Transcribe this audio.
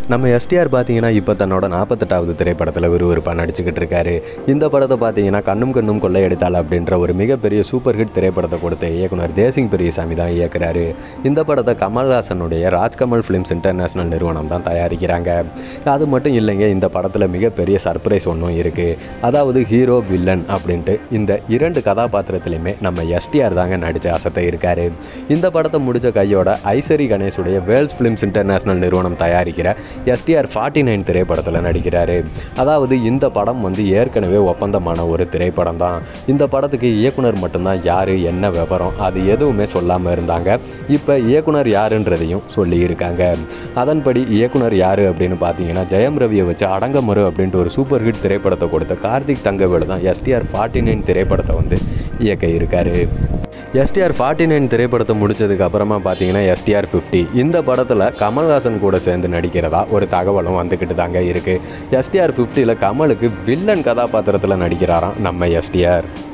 நம்ம எஸ்டிஆர் பார்த்தீங்கன்னா இப்போ தன்னோட நாற்பத்தெட்டாவது திரைப்படத்தில் விறுவிறுப்பாக நடிச்சுக்கிட்டு இருக்காரு இந்த படத்தை பார்த்தீங்கன்னா கண்ணும் கண்ணும் கொள்ளையடித்தாள் அப்படின்ற ஒரு மிகப்பெரிய சூப்பர் ஹிட் திரைப்படத்தை கொடுத்த இயக்குனர் தேசிங் பெரியசாமி தான் இயக்குறாரு இந்த படத்தை கமல்ஹாசனுடைய ராஜ்கமல் ஃபிலிம்ஸ் இன்டர்நேஷனல் நிறுவனம் தான் தயாரிக்கிறாங்க அது மட்டும் இல்லைங்க இந்த படத்தில் மிகப்பெரிய சர்ப்ரைஸ் ஒன்றும் இருக்குது அதாவது ஹீரோ வில்லன் அப்படின்ட்டு இந்த இரண்டு கதாபாத்திரத்திலையுமே நம்ம எஸ்டிஆர் தாங்க நடித்த அசத்தை இருக்காரு இந்த படத்தை முடிச்ச கையோட ஐசரி கணேஷுடைய வேர்ல்ஸ் ஃபிலிம்ஸ் இன்டர்நேஷனல் நிறுவனம் தயாரிக்கிற எஸ்டிஆர் ஃபார்ட்டி நைன் திரைப்படத்தில் நடிக்கிறாரு அதாவது இந்த படம் வந்து ஏற்கனவே ஒப்பந்தமான ஒரு திரைப்படம் தான் இந்த படத்துக்கு இயக்குனர் மட்டும்தான் யார் என்ன விவரம் அது எதுவுமே சொல்லாமல் இருந்தாங்க இப்போ இயக்குனர் யாருன்றதையும் சொல்லியிருக்காங்க அதன்படி இயக்குனர் யார் அப்படின்னு பார்த்தீங்கன்னா ஜெயம் ரவியை வச்சு அடங்கமறு அப்படின்ட்டு ஒரு சூப்பர் ஹிட் திரைப்படத்தை கொடுத்த கார்த்திக் தங்கவேலு தான் எஸ்டிஆர் ஃபார்ட்டி நைன் திரைப்படத்தை வந்து இயக்க இருக்காரு எஸ்டிஆர் ஃபார்ட்டி நைன் திரைப்படத்தை முடிச்சதுக்கு அப்புறமா பார்த்தீங்கன்னா எஸ்டிஆர் ஃபிஃப்டி இந்த படத்தில் கமல்ஹாசன் கூட சேர்ந்து நடிக்கிறதா ஒரு தகவலும் வந்துக்கிட்டு தாங்க இருக்குது எஸ்டிஆர் ஃபிஃப்டியில் கமலுக்கு வில்லன் கதாபாத்திரத்தில் நடிக்கிறாராம் நம்ம எஸ்டிஆர்